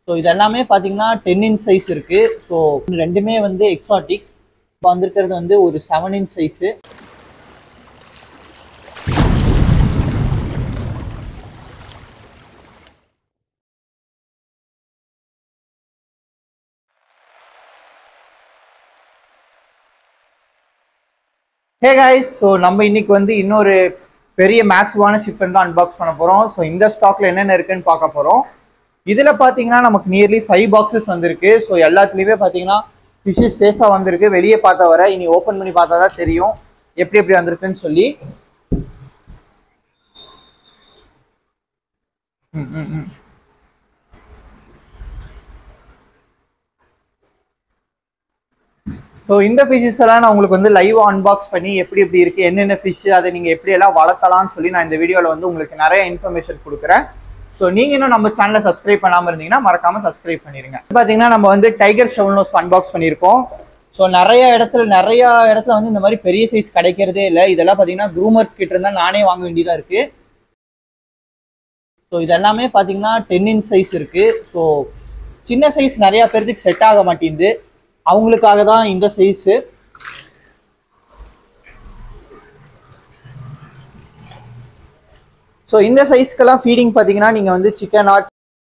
so இது எல்லாமே பார்த்தீங்கன்னா டென் இன்ச் சைஸ் இருக்கு ஸோ ரெண்டுமே வந்து எக்ஸாட்டிக் இப்போ வந்திருக்கிறது வந்து ஒரு seven inch size hey guys so நம்ம இன்னைக்கு வந்து இன்னொரு பெரிய மேசிவான ஷிப்பன் தான் அன்பாக்ஸ் பண்ண போகிறோம் ஸோ இந்த ஸ்டாக்ல என்னென்ன இருக்குன்னு பார்க்க போகிறோம் இதில் பார்த்தீங்கன்னா நமக்கு நியர்லி ஃபைவ் பாக்ஸஸ் வந்திருக்கு ஸோ எல்லாத்துலேயுமே பார்த்தீங்கன்னா ஃபிஷ்ஷஸ் சேஃபாக வந்திருக்கு வெளியே பார்த்தா வர இனி ஓப்பன் பண்ணி பார்த்தா தான் தெரியும் எப்படி எப்படி வந்திருக்குன்னு சொல்லி ம் ம் ம் ஸோ இந்த ஃபிஷ்ஷஸ் எல்லாம் நான் உங்களுக்கு வந்து லைவ் அன்பாக்ஸ் பண்ணி எப்படி எப்படி இருக்கு என்னென்ன ஃபிஷ் அதை நீங்கள் எப்படி எல்லாம் வளர்த்தலாம்னு சொல்லி நான் இந்த வீடியோவில் வந்து உங்களுக்கு நிறைய இன்ஃபர்மேஷன் கொடுக்குறேன் ஸோ நீங்கள் இன்னும் நம்ம சேனலை சப்ஸ்கிரைப் பண்ணாமல் இருந்தீங்கன்னா மறக்காம சப்ஸ்கிரைப் பண்ணிருங்க பார்த்தீங்கன்னா நம்ம வந்து டைகர் ஷவல்னோஸ் அன்பாக்ஸ் பண்ணியிருக்கோம் ஸோ நிறைய இடத்துல நிறைய இடத்துல வந்து இந்த மாதிரி பெரிய சைஸ் கிடைக்கிறதே இல்லை இதெல்லாம் பார்த்தீங்கன்னா க்ரூமர்ஸ் கிட்ட இருந்தால் நானே வாங்க வேண்டியதாக இருக்கு ஸோ இதெல்லாமே பார்த்தீங்கன்னா டென் இன்ச் சைஸ் இருக்கு ஸோ சின்ன சைஸ் நிறைய பேர்த்துக்கு செட் ஆக மாட்டேங்குது அவங்களுக்காக தான் இந்த சைஸு ஸோ இந்த சைஸ்க்கெல்லாம் ஃபீடிங் பார்த்தீங்கன்னா நீங்கள் வந்து சிக்கன் ஆட்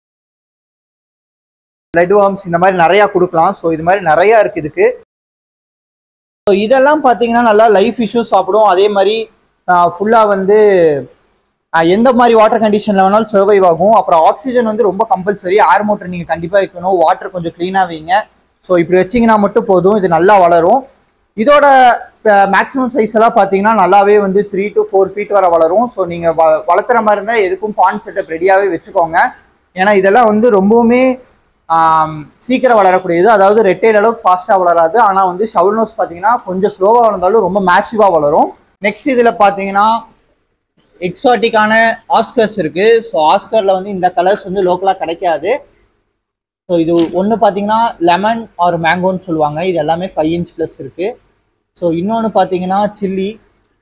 பிளட் வார்ம்ஸ் இந்த மாதிரி நிறையா கொடுக்கலாம் ஸோ இது மாதிரி நிறையா இருக்குது இதுக்கு ஸோ இதெல்லாம் பார்த்தீங்கன்னா நல்லா லைஃப் இஷ்யூஸ் சாப்பிடும் அதே மாதிரி ஃபுல்லாக வந்து ஆஹ், எந்த மாதிரி வாட்டர் கண்டிஷனில் வேணாலும் சர்வைவ் ஆகும் அப்புறம் ஆக்சிஜன் வந்து ரொம்ப கம்பல்சரி ஏர் மோட்டர் நீங்கள் கண்டிப்பாக வைக்கணும் வாட்டர் கொஞ்சம் க்ளீனாக வைங்க ஸோ இப்படி வச்சிங்கன்னா மட்டும் போதும் இது நல்லா வளரும் இதோட மேக்ஸிமம் சைஸ் எல்லாம் பார்த்தீங்கன்னா நல்லாவே வந்து த்ரீ டு ஃபோர் ஃபீட் வரை வளரும் ஸோ நீங்கள் வ வளர்த்துற மாதிரி இருந்தால் எதுக்கும் பாண்ட் செட்டப் ரெடியாகவே வச்சுக்கோங்க ஏன்னா இதெல்லாம் வந்து ரொம்பவுமே ஆம், சீக்கிரம் வளரக்கூடியது அதாவது ரெட்டைல் அளவுக்கு ஃபாஸ்ட்டாக வளராது ஆனால் வந்து ஷவுல் நோஸ் பார்த்தீங்கன்னா கொஞ்சம் ஸ்லோவாக வளர்ந்தாலும் ரொம்ப மேசிவாக வளரும் நெக்ஸ்ட் இதில் பார்த்தீங்கன்னா எக்ஸாட்டிக்கான ஆஸ்கர்ஸ் இருக்கு ஸோ ஆஸ்கரில் வந்து இந்த கலர்ஸ் வந்து லோக்கலாக கிடைக்காது ஸோ இது ஒன்று பார்த்தீங்கன்னா லெமன் ஆர் மேங்கோன்னு சொல்லுவாங்க இது எல்லாமே ஃபைவ் இன்ச் ப்ளஸ் இருக்கு ஸோ இன்னொன்று பார்த்தீங்கன்னா சில்லி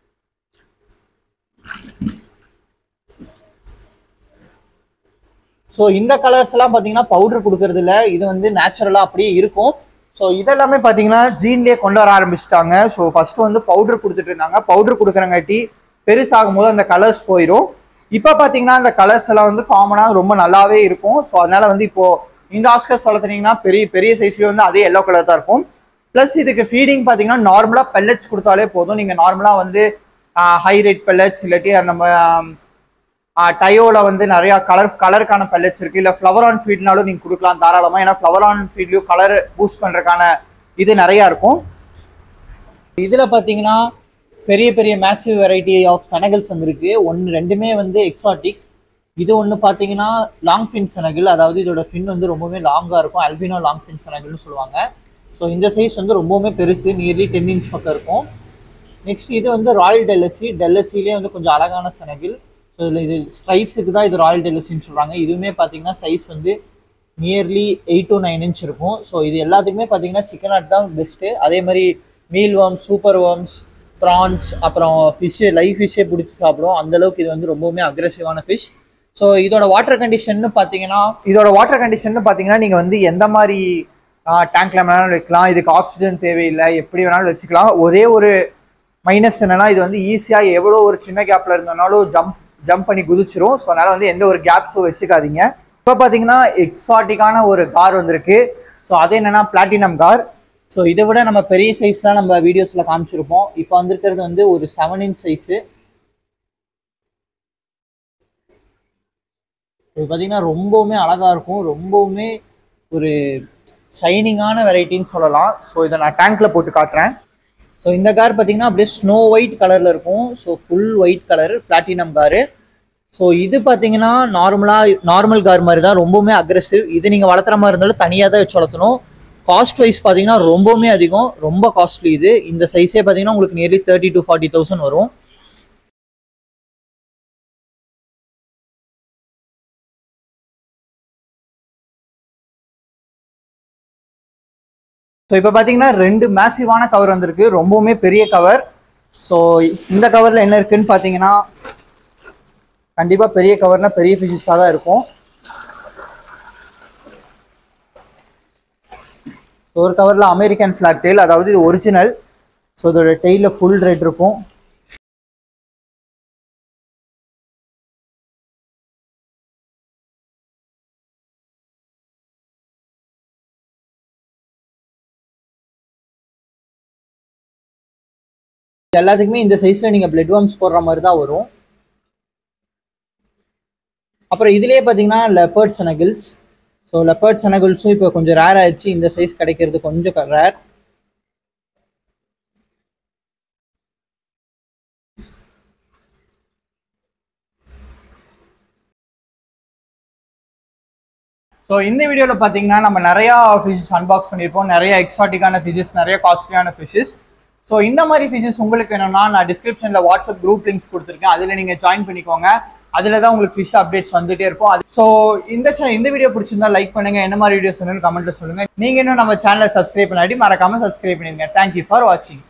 ஸோ இந்த கலர்ஸ் எல்லாம் பார்த்தீங்கன்னா பவுடர் கொடுக்கறது இல்ல இது வந்து நேச்சுரலாக அப்படியே இருக்கும் ஸோ இதெல்லாமே பார்த்தீங்கன்னா ஜீன்லேயே கொண்டு வர ஆரம்பிச்சிட்டாங்க ஸோ ஃபர்ஸ்ட் வந்து பவுடர் கொடுத்துட்டு இருந்தாங்க பவுடர் கொடுக்குறங்காட்டி பெருசாகும் போது அந்த கலர்ஸ் போயிடும் இப்போ பார்த்தீங்கன்னா அந்த கலர்ஸ் எல்லாம் வந்து காமனாக ரொம்ப நல்லாவே இருக்கும் ஸோ அதனால வந்து இப்போ இந்த ஆஸ்கர்ஸ் வளர்த்துனீங்கன்னா பெரிய பெரிய சைஸ்லேயே வந்து அதே எல்லோ கலர் தான் இருக்கும் ப்ளஸ் இதுக்கு ஃபீடிங் பார்த்தீங்கன்னா நார்மலாக பெல்லட்ஸ் கொடுத்தாலே போதும் நீங்கள் நார்மலாக வந்து ஹை ரேட் பெல்லட்ஸ் இல்லாட்டி அந்த ம- டயோல வந்து நிறைய கலர் கலருக்கான பெல்லட்ஸ் இருக்கு இல்ல ஃப்ளவர் ஆன் ஃபீட்னாலும் நீங்க கொடுக்கலாம் தாராளமா ஏன்னா ஃப்ளவர் ஆன் ஃபீட்லயும் கலர் பூஸ்ட் பண்றதுக்கான இது நிறைய இருக்கும் இதுல பாத்தீங்கன்னா பெரிய பெரிய மேசிவ் வெரைட்டி ஆஃப் சனகல்ஸ் வந்திருக்கு ஒன்று ரெண்டுமே வந்து எக்ஸாட்டிக் இது ஒன்று பார்த்தீங்கன்னா லாங் ஃபின் சனகில் அதாவது இதோட ஃபின் வந்து ரொம்பவே லாங்காக இருக்கும் அல்பினோ லாங் ஃபின் சனகில்னு சொல்லுவாங்க ஸோ இந்த சைஸ் வந்து ரொம்பவுமே பெருசு நியர்லி டென் இன்ச் பக்கம் இருக்கும் நெக்ஸ்ட் இது வந்து ராயல் டெல்லசி டெல்லசிலே வந்து கொஞ்சம் அழகான சனகில் ஸோ இதில் இது ஸ்ட்ரைப்ஸுக்கு தான் இது ராயல் டெல்லசின்னு சொல்கிறாங்க இதுவுமே பார்த்தீங்கன்னா சைஸ் வந்து nearly eight to nine inch இருக்கும் ஸோ இது எல்லாத்துக்குமே பார்த்தீங்கன்னா சிக்கன் ஆட் தான் பெஸ்ட்டு அதே மாதிரி meal worms super worms prawns அப்புறம் ஃபிஷ்ஷு லைவ் ஃபிஷ்ஷே பிடிச்சி சாப்பிடும் அந்த அளவுக்கு இது வந்து ரொம்பவுமே அக்ரெசிவான ஃபிஷ் ஸோ இதோட வாட்டர் கண்டிஷன்னு பார்த்தீங்கன்னா இதோட வாட்டர் கண்டிஷன் பார்த்தீங்கன்னா நீங்கள் வந்து எந்த மாதிரி டேங்க்ல வேணாலும் வைக்கலாம் இதுக்கு ஆக்சிஜன் தேவையில்லை எப்படி வேணாலும் வச்சுக்கலாம் ஒரே ஒரு மைனஸ் என்னன்னா இது வந்து ஈஸியாக எவ்வளோ ஒரு சின்ன கேப்ல இருந்தனாலும் ஜம்ப் ஜம்ப் பண்ணி குதிச்சிரும் ஸோ அதனால வந்து எந்த ஒரு கேப்ஸும் வச்சுக்காதீங்க இப்போ பார்த்தீங்கன்னா எக்ஸாட்டிக்கான ஒரு கார் வந்திருக்கு ஸோ அது என்னன்னா பிளாட்டினம் கார் ஸோ இதை விட நம்ம பெரிய சைஸ்லாம் நம்ம வீடியோஸில் காமிச்சிருப்போம் இப்போ வந்திருக்கிறது வந்து ஒரு செவன் இன்ச் சைஸு இது பார்த்தீங்கன்னா ரொம்பவுமே அழகாக இருக்கும் ரொம்பவுமே ஒரு ஷைனிங்கான வெரைட்டின்னு சொல்லலாம் ஸோ இதை நான் டேங்க்ல போட்டு காட்டுறேன் ஸோ இந்த கார் பார்த்தீங்கன்னா அப்படியே ஸ்னோ ஒயிட் கலரில் இருக்கும் so full white colour platinum gar so இது பார்த்தீங்கன்னா நார்மலாக நார்மல் கார் மாதிரி தான் ரொம்பவுமே அக்ரெசிவ் இது நீங்கள் வளர்த்துற மாதிரி இருந்தாலும் தனியாக தான் வச்சு வளர்த்தணும் காஸ்ட் வைஸ் பார்த்தீங்கன்னா ரொம்பவுமே அதிகம் ரொம்ப காஸ்ட்லி இது இந்த சைஸே பார்த்தீங்கன்னா உங்களுக்கு nearly thirty to forty thousand வரும் ஸோ இப்போ பார்த்தீங்கன்னா ரெண்டு மேசிவான கவர் வந்திருக்கு ரொம்பவுமே பெரிய கவர் ஸோ இந்த கவரில் என்ன இருக்குன்னு பார்த்தீங்கன்னா கண்டிப்பாக பெரிய கவர்னா பெரிய ஃபிஷஸாக தான் இருக்கும் ஒரு கவரில் அமெரிக்கன் ஃப்ளாக் டெயில் அதாவது இது ஒரிஜினல் ஸோ இதோட டெய்லில் ஃபுல் ரெட் இருக்கும் எல்லாத்துக்குமே இந்த சைஸில் நீங்கள் பிளட் வார்ம்ஸ் போடுற மாதிரி தான் வரும் அப்புறம் இதுலேயே பார்த்தீங்கன்னா லெப்பர்ட் செனகிள்ஸ் ஸோ லெப்பர்ட் செனகிள்ஸும் இப்போ கொஞ்சம் ரேர் ஆயிடுச்சு இந்த சைஸ் கிடைக்கிறது கொஞ்சம் ரேர் ஸோ இந்த வீடியோவில் பார்த்தீங்கன்னா நம்ம நிறையா ஃபிஷஸ் அன்பாக்ஸ் பண்ணியிருப்போம் நிறைய எக்ஸாட்டிக்கான ஃபிஷஸ் நிறைய காஸ்ட்லியான ஃபிஷஸ் ஸோ இந்த மாதிரி ஃபிஷஸ் உங்களுக்கு வேணும்னா நான் டிஸ்கிரிப்ஷனில் வாட்ஸ்அப் குரூப் லிங்க்ஸ் கொடுத்துருக்கேன் அதில் நீங்கள் ஜாயின் பண்ணிக்கோங்க அதில் தான் உங்களுக்கு ஃபிஷ் அப்டேட்ஸ் வந்துட்டே இருக்கும் அது ஸோ இந்த cha- இந்த வீடியோ பிடிச்சிருந்தா லைக் பண்ணுங்க என்ன மாதிரி வீடியோஸ் வேணும்னு கமெண்ட்ல சொல்லுங்க நீங்க இன்னும் நம்ம சேனலை சப்ஸ்கிரைப் பண்ணாட்டி மறக்காம சப்ஸ்கிரைப் பண்ணிடுங்க தேங்க்யூ ஃபார் வாட்சிங்